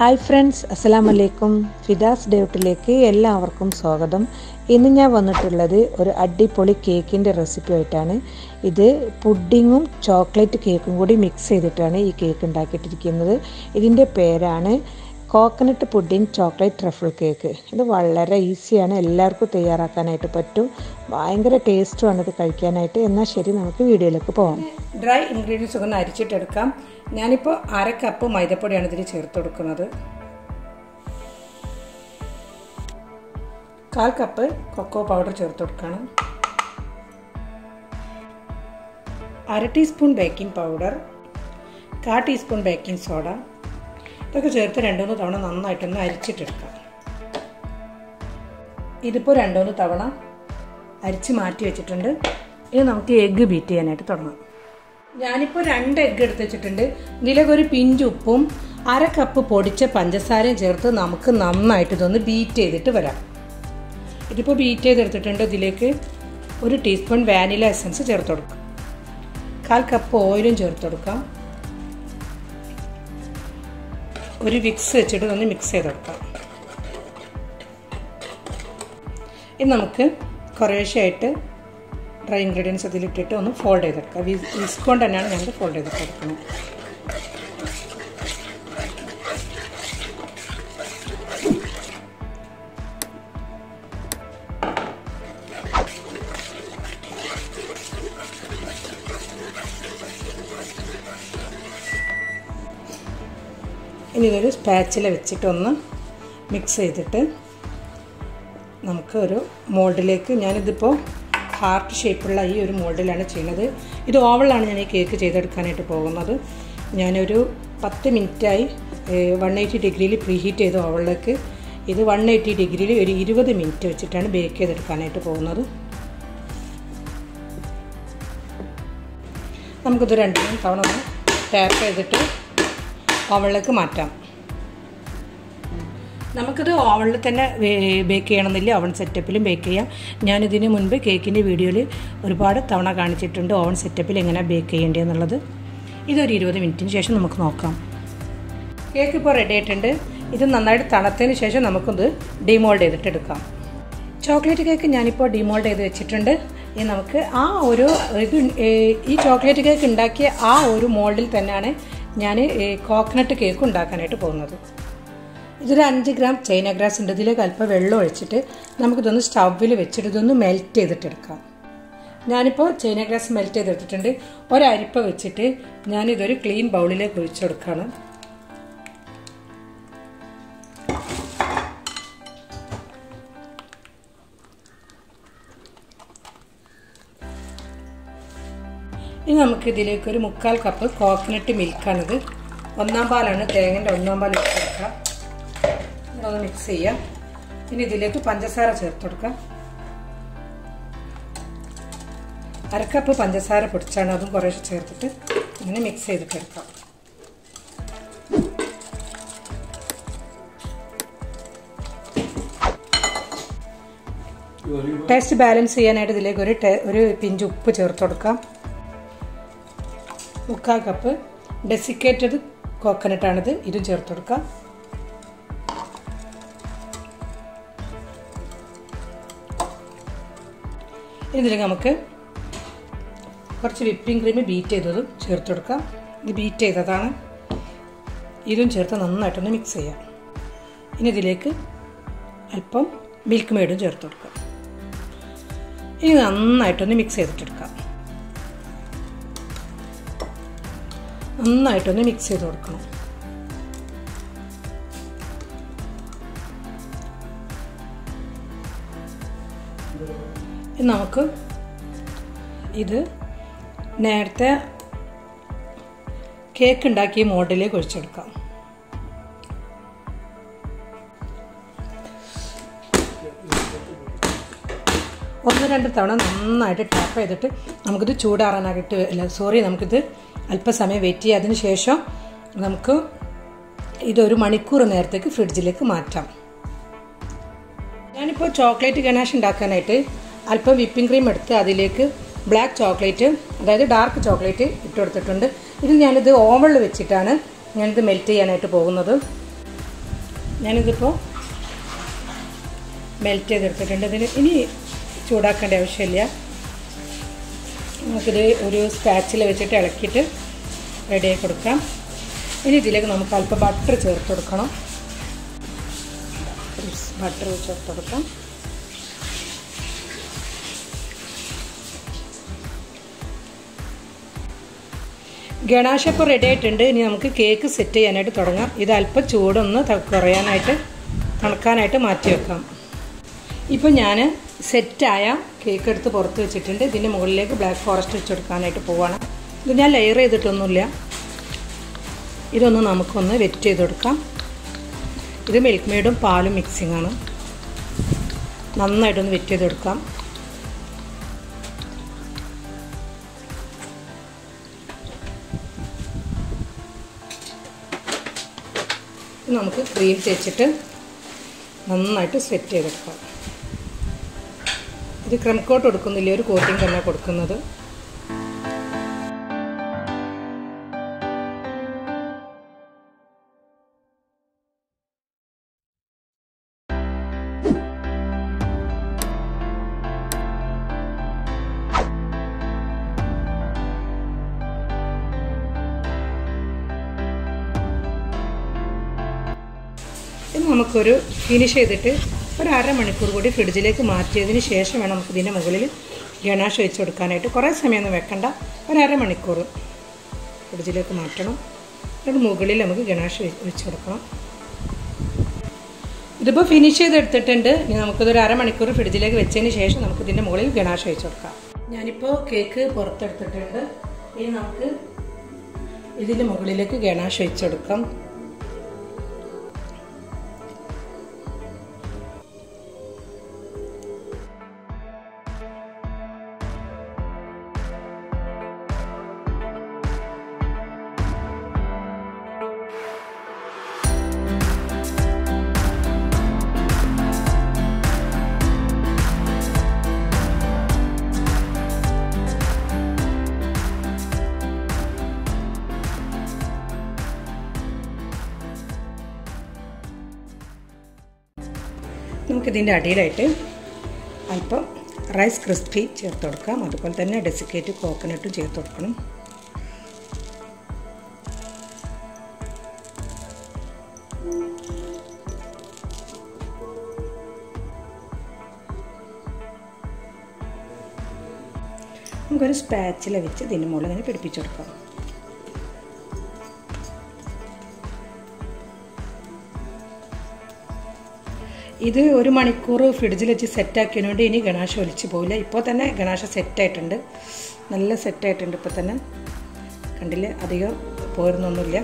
hi friends അസ്സലാം വലൈക്കും ഫിദാസ് ഡേട്ടിലേക്ക് എല്ലാവർക്കും സ്വാഗതം ഇന്ന് ഞാൻ വന്നിട്ടുള്ളത് ഒരു അടിപൊളി കേക്കിൻ്റെ റെസിപ്പി ആയിട്ടാണ് ഇത് പുഡിങ്ങും ചോക്ലേറ്റ് കേക്കും കൂടി മിക്സ് ചെയ്തിട്ടാണ് ഈ കേക്ക് ഉണ്ടാക്കിയിട്ടിരിക്കുന്നത് ഇതിൻ്റെ പേരാണ് coconut pudding chocolate truffle cake ഇത് വളരെ ഈസിയാണ് എല്ലാവർക്കും തയ്യാറാക്കാനായിട്ട് പറ്റും ഭയങ്കര ടേസ്റ്റുമാണ് ഇത് കഴിക്കാനായിട്ട് എന്നാൽ ശരി നമുക്ക് വീഡിയോയിലേക്ക് പോകാം ഡ്രൈ ഇൻഗ്രീഡിയൻസ് ഒന്ന് അരിച്ചിട്ടെടുക്കാം ഞാനിപ്പോൾ അര കപ്പ് മൈദപ്പൊടിയാണ് ഇതിൽ ചേർത്ത് കൊടുക്കുന്നത് കാൽ കപ്പ് കൊക്കോ പൗഡർ ചേർത്ത് കൊടുക്കണം അര ടീസ്പൂൺ ബേക്കിംഗ് പൗഡർ കാ ടീസ്പൂൺ ബേക്കിംഗ് സോഡ ഇതൊക്കെ ചേർത്ത് രണ്ടുമൂന്ന് തവണ നന്നായിട്ടൊന്ന് അരിച്ചിട്ടെടുക്കാം ഇതിപ്പോൾ രണ്ടുമൂന്ന് തവണ അരിച്ച് മാറ്റി വെച്ചിട്ടുണ്ട് ഇനി നമുക്ക് എഗ്ഗ് ബീറ്റ് ചെയ്യാനായിട്ട് തുടങ്ങാം ഞാനിപ്പോൾ രണ്ട് എഗ്ഗ് എടുത്ത് വെച്ചിട്ടുണ്ട് ഇതിലേക്ക് ഒരു പിഞ്ച് ഉപ്പും അര കപ്പ് പൊടിച്ച പഞ്ചസാരയും ചേർത്ത് നമുക്ക് നന്നായിട്ട് ഇതൊന്ന് ബീറ്റ് ചെയ്തിട്ട് വരാം ഇതിപ്പോൾ ബീറ്റ് ചെയ്തെടുത്തിട്ടുണ്ട് ഇതിലേക്ക് ഒരു ടീസ്പൂൺ വാനില എസൻസ് ചേർത്ത് കൊടുക്കാം കാൽ കപ്പ് ഓയിലും ചേർത്ത് കൊടുക്കാം ഒരു വിക്സ് വെച്ചിട്ട് ഒന്ന് മിക്സ് ചെയ്തെടുക്കാം ഇനി നമുക്ക് കുറേശ്ശായിട്ട് ഡ്രൈ ഇൻഗ്രീഡിയൻസ് ഇതിലിട്ടിട്ട് ഒന്ന് ഫോൾഡ് ചെയ്തെടുക്കാം വിസ്ക് കൊണ്ട് തന്നെയാണ് ഞങ്ങൾ ഫോൾഡ് ചെയ്തിട്ട് എടുക്കുന്നത് ഇനി ഇതൊരു സ്പാച്ചില വെച്ചിട്ടൊന്ന് മിക്സ് ചെയ്തിട്ട് നമുക്ക് ഒരു മോൾഡിലേക്ക് ഞാനിതിപ്പോൾ ഹാർട്ട് ഷേപ്പുള്ള ഈ ഒരു മോൾഡിലാണ് ചെയ്യുന്നത് ഇത് ഓവളിലാണ് ഞാൻ ഈ കേക്ക് ചെയ്തെടുക്കാനായിട്ട് പോകുന്നത് ഞാനൊരു പത്ത് മിനിറ്റായി വൺ എയ്റ്റി ഡിഗ്രിയിൽ പ്രീ ഹീറ്റ് ചെയ്ത ഓവളിലേക്ക് ഇത് വൺ എയ്റ്റി ഡിഗ്രിയിൽ ഒരു ഇരുപത് മിനിറ്റ് വെച്ചിട്ടാണ് ബേക്ക് ചെയ്തെടുക്കാനായിട്ട് പോകുന്നത് നമുക്കിത് രണ്ട് മൂന്ന് തവണ ഒന്ന് ടാപ്പ് ചെയ്തിട്ട് ഓവളിലേക്ക് മാറ്റാം നമുക്കിത് ഓവണിൽ തന്നെ ബേക്ക് ചെയ്യണമെന്നില്ല ഓവൺ സെറ്റപ്പിലും ബേക്ക് ചെയ്യാം ഞാനിതിന് മുൻപ് കേക്കിൻ്റെ വീഡിയോയിൽ ഒരുപാട് തവണ കാണിച്ചിട്ടുണ്ട് ഓവൺ സെറ്റപ്പിൽ എങ്ങനെ ബേക്ക് ചെയ്യേണ്ടതെന്നുള്ളത് ഇതൊരു ഇരുപത് മിനിറ്റിന് ശേഷം നമുക്ക് നോക്കാം കേക്ക് ഇപ്പോൾ റെഡി ആയിട്ടുണ്ട് ഇത് നന്നായിട്ട് തണുത്തതിന് ശേഷം നമുക്കിത് ഡിമോൾഡ് ചെയ്തിട്ട് എടുക്കാം ചോക്ലേറ്റ് കേക്ക് ഞാനിപ്പോൾ ഡിമോൾഡ് ചെയ്ത് വെച്ചിട്ടുണ്ട് ഇനി നമുക്ക് ആ ഒരു ഇത് ഈ ചോക്ലേറ്റ് കേക്ക് ഉണ്ടാക്കിയ ആ ഒരു മോൾഡിൽ തന്നെയാണ് ഞാൻ കോക്കനട്ട് കേക്ക് ഉണ്ടാക്കാനായിട്ട് പോകുന്നത് ഇതൊരു അഞ്ച് ഗ്രാം ചൈന ഗ്രാസ് ഉണ്ട് ഇതിലേക്ക് അല്പം വെള്ളം ഒഴിച്ചിട്ട് നമുക്കിതൊന്ന് സ്റ്റൗവിൽ വെച്ചിട്ട് ഇതൊന്ന് മെൽറ്റ് ചെയ്തിട്ടെടുക്കാം ഞാനിപ്പോൾ ചൈന ഗ്രാസ് മെൽറ്റ് ചെയ്തിട്ടിട്ടുണ്ട് ഒരരിപ്പ വെച്ചിട്ട് ഞാനിതൊരു ക്ലീൻ ബൗളിലേക്ക് ഒഴിച്ചു കൊടുക്കുകയാണ് ഇനി നമുക്ക് ഇതിലേക്ക് ഒരു മുക്കാൽ കപ്പ് കോക്കനട്ട് മിൽക്കാണിത് ഒന്നാം പാലാണ് തേങ്ങൻ്റെ ഒന്നാം പാൽ ഇട്ട് കൊടുക്കാം ഒന്ന് മിക്സ് ചെയ്യാം ഇനി ഇതിലേക്ക് പഞ്ചസാര ചേർത്ത് കൊടുക്കാം അരക്കപ്പ് പഞ്ചസാര പൊടിച്ചാണ് അതും കുറേശ്ശെ ചേർത്തിട്ട് ഇങ്ങനെ മിക്സ് ചെയ്തിട്ട് എടുക്കാം ടേസ്റ്റ് ബാലൻസ് ചെയ്യാനായിട്ട് ഇതിലേക്ക് ഒരു ഒരു പിഞ്ച് ഉപ്പ് ചേർത്ത് കൊടുക്കാം മുക്കാൽ കപ്പ് ഡെസിക്കേറ്റഡ് കോക്കനട്ടാണിത് ഇതും ചേർത്ത് കൊടുക്കാം ഇതിൽ നമുക്ക് കുറച്ച് വിപ്പിംഗ് ക്രീം ബീറ്റ് ചെയ്തതും ചേർത്ത് കൊടുക്കാം ഇത് ബീറ്റ് ചെയ്തതാണ് ഇതും ചേർത്ത് നന്നായിട്ടൊന്ന് മിക്സ് ചെയ്യാം ഇനി ഇതിലേക്ക് അല്പം മിൽക്ക് മെയ്ഡും ചേർത്ത് കൊടുക്കാം ഇനി നന്നായിട്ടൊന്ന് മിക്സ് ചെയ്തിട്ടെടുക്കാം നന്നായിട്ടൊന്ന് മിക്സ് ചെയ്ത് കൊടുക്കണം നമുക്ക് ഇത് നേരത്തെ കേക്ക് ഉണ്ടാക്കിയ മോഡലിലേക്ക് ഒഴിച്ചെടുക്കാം ഒന്ന് രണ്ട് തവണ നന്നായിട്ട് ടാപ്പ് ചെയ്തിട്ട് നമുക്കിത് ചൂടാറാനായിട്ട് അല്ല സോറി നമുക്കിത് അല്പസമയം വെയിറ്റ് ചെയ്യാം അതിന് ശേഷം നമുക്ക് ഇതൊരു മണിക്കൂർ നേരത്തേക്ക് ഫ്രിഡ്ജിലേക്ക് മാറ്റാം ഞാനിപ്പോൾ ചോക്ലേറ്റ് ഗണാഷ് ഉണ്ടാക്കാനായിട്ട് അല്പം വിപ്പിംഗ് ക്രീം എടുത്ത് അതിലേക്ക് ബ്ലാക്ക് ചോക്ലേറ്റ് അതായത് ഡാർക്ക് ചോക്ലേറ്റ് ഇട്ട് കൊടുത്തിട്ടുണ്ട് ഇത് ഞാനിത് ഓവണിൽ വെച്ചിട്ടാണ് ഞാനിത് മെൽറ്റ് ചെയ്യാനായിട്ട് പോകുന്നത് ഞാനിതിപ്പോൾ മെൽറ്റ് ചെയ്തെടുത്തിട്ടുണ്ട് ഇതിന് ഇനി ചൂടാക്കേണ്ട ആവശ്യമില്ല നമുക്കിത് ഒരു സ്പാച്ചിൽ വെച്ചിട്ട് ഇളക്കിയിട്ട് റെഡിയാക്കി കൊടുക്കാം ഇനി ഇതിലേക്ക് നമുക്ക് അല്പം ബട്ടർ ചേർത്ത് കൊടുക്കണം ബട്ടർ ചേർത്ത് കൊടുക്കാം ഗണാശ ഇപ്പോൾ റെഡി ആയിട്ടുണ്ട് ഇനി നമുക്ക് കേക്ക് സെറ്റ് ചെയ്യാനായിട്ട് തുടങ്ങാം ഇത് അല്പം ചൂടൊന്ന് കുറയാനായിട്ട് തണുക്കാനായിട്ട് മാറ്റി വെക്കാം ഇപ്പോൾ ഞാൻ സെറ്റായ കേക്ക് എടുത്ത് പുറത്ത് വെച്ചിട്ടുണ്ട് ഇതിൻ്റെ മുകളിലേക്ക് ബ്ലാക്ക് ഫോറസ്റ്റ് വെച്ച് കൊടുക്കാനായിട്ട് പോവാണ് ഇത് ഞാൻ ലെയർ ചെയ്തിട്ടൊന്നുമില്ല ഇതൊന്ന് നമുക്കൊന്ന് വെറ്റ് ചെയ്ത് കൊടുക്കാം ഇത് മിൽക്ക് മെയ്ഡും പാലും മിക്സിംഗ് ആണ് നന്നായിട്ടൊന്ന് വെറ്റ് ചെയ്ത് കൊടുക്കാം നമുക്ക് ക്രീം തേച്ചിട്ട് നന്നായിട്ട് സെറ്റ് ചെയ്തെടുക്കാം ഇത് ക്രം കോട്ട് കൊടുക്കുന്നില്ല ഒരു കോട്ടിങ് തന്നെ കൊടുക്കുന്നത് ഇത് നമുക്കൊരു ഫിനിഷ് ചെയ്തിട്ട് ഒരു അരമണിക്കൂർ കൂടി ഫ്രിഡ്ജിലേക്ക് മാറ്റിയതിന് ശേഷം വേണം നമുക്ക് ഇതിൻ്റെ മുകളിൽ ഗണാഷ് വെച്ച് കൊടുക്കാനായിട്ട് കുറേ സമയമൊന്നും വെക്കണ്ട ഒരു അരമണിക്കൂർ ഫ്രിഡ്ജിലേക്ക് മാറ്റണം എന്നിട്ട് മുകളിൽ നമുക്ക് ഗണാഷ് വെച്ച് കൊടുക്കണം ഇതിപ്പോൾ ഫിനിഷ് ചെയ്തെടുത്തിട്ടുണ്ട് ഇനി നമുക്കിതൊരു അരമണിക്കൂർ ഫ്രിഡ്ജിലേക്ക് വെച്ചതിന് ശേഷം നമുക്ക് ഇതിൻ്റെ മുകളിൽ ഗണാഷ് വെച്ച് കൊടുക്കാം ഞാനിപ്പോൾ കേക്ക് പുറത്തെടുത്തിട്ടുണ്ട് ഇനി നമുക്ക് ഇതിൻ്റെ മുകളിലേക്ക് ഗണാഷ് വെച്ച് കൊടുക്കാം നമുക്കിതിൻ്റെ അടിയിലായിട്ട് അല്പം റൈസ് ക്രിസ്പി ചേർത്ത് കൊടുക്കാം അതുപോലെ തന്നെ ഡെസിക്കേറ്റ് കോക്കനട്ടും ചേർത്ത് കൊടുക്കണം നമുക്കൊരു സ്പാച്ചില വെച്ച് ഇതിൻ്റെ മുകളിൽ ഇങ്ങനെ പിടിപ്പിച്ചു കൊടുക്കാം ഇത് ഒരു മണിക്കൂർ ഫ്രിഡ്ജിൽ വെച്ച് സെറ്റാക്കിയതുകൊണ്ട് ഇനി ഗണാശ ഒലിച്ച് പോവില്ല ഇപ്പോൾ തന്നെ ഗണാശ സെറ്റായിട്ടുണ്ട് നല്ല സെറ്റായിട്ടുണ്ട് ഇപ്പോൾ തന്നെ കണ്ടില്ലേ അധികം പോരുന്നൊന്നുമില്ല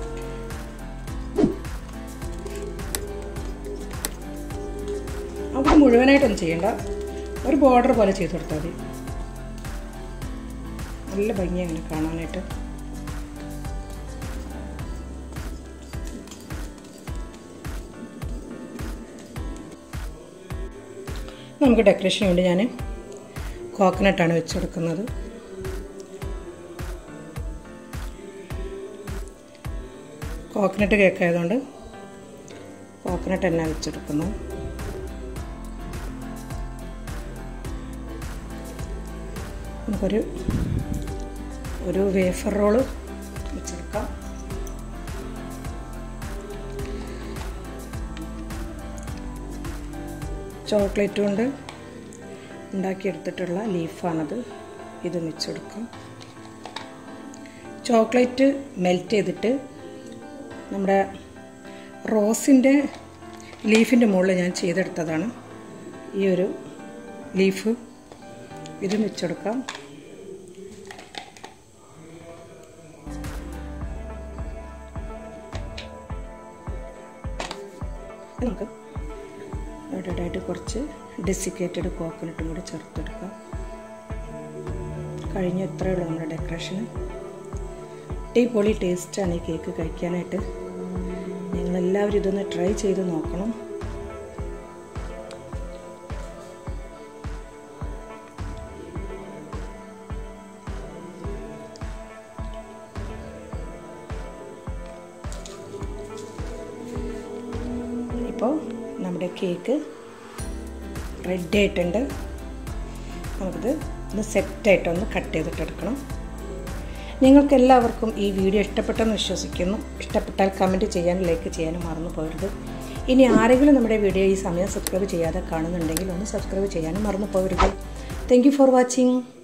അവിടെ മുഴുവനായിട്ടൊന്നും ചെയ്യണ്ട ഒരു ബോർഡർ പോലെ ചെയ്ത് കൊടുത്താൽ മതി നല്ല ഭംഗി അങ്ങനെ കാണാനായിട്ട് നമുക്ക് ഡെക്കറേഷന് വേണ്ടി ഞാൻ കോക്കനട്ടാണ് വെച്ച് കൊടുക്കുന്നത് കോക്കനട്ട് കേക്ക് ആയതുകൊണ്ട് കോക്കനട്ട് തന്നെ വെച്ചെടുക്കുന്നു നമുക്കൊരു ഒരു വേഫർ റോള് വെച്ചെടുക്കാം ചോക്ലേറ്റ് കൊണ്ട് ഉണ്ടാക്കിയെടുത്തിട്ടുള്ള ലീഫാണത് ഇത് വെച്ചെടുക്കാം ചോക്ലേറ്റ് മെൽറ്റ് ചെയ്തിട്ട് നമ്മുടെ റോസിൻ്റെ ലീഫിൻ്റെ മുകളിൽ ഞാൻ ചെയ്തെടുത്തതാണ് ഈ ഒരു ലീഫ് ഇത് വെച്ചെടുക്കാം നമുക്ക് ഇടയിലായിട്ട് കുറച്ച് ഡെസിക്കേറ്റഡ് കോക്കനട്ടും കൂടി ചേർത്തെടുക്കാം കഴിഞ്ഞ ഇത്രയേ ഉള്ളൂ നമ്മുടെ ഡെക്കറേഷന് അടിപൊളി ടേസ്റ്റാണ് ഈ കേക്ക് കഴിക്കാനായിട്ട് നിങ്ങളെല്ലാവരും ഇതൊന്ന് ട്രൈ ചെയ്ത് നോക്കണം കേക്ക് റെഡി ആയിട്ടുണ്ട് നമുക്കിത് ഒന്ന് സെറ്റായിട്ടൊന്ന് കട്ട് ചെയ്തിട്ടെടുക്കണം നിങ്ങൾക്ക് എല്ലാവർക്കും ഈ വീഡിയോ ഇഷ്ടപ്പെട്ടെന്ന് വിശ്വസിക്കുന്നു ഇഷ്ടപ്പെട്ടാൽ കമൻറ്റ് ചെയ്യാനും ലൈക്ക് ചെയ്യാനും മറന്നു പോകരുത് ഇനി ആരെങ്കിലും നമ്മുടെ വീഡിയോ ഈ സമയം സബ്സ്ക്രൈബ് ചെയ്യാതെ കാണുന്നുണ്ടെങ്കിൽ ഒന്ന് സബ്സ്ക്രൈബ് ചെയ്യാനും മറന്നു പോകരുത് താങ്ക് ഫോർ വാച്ചിങ്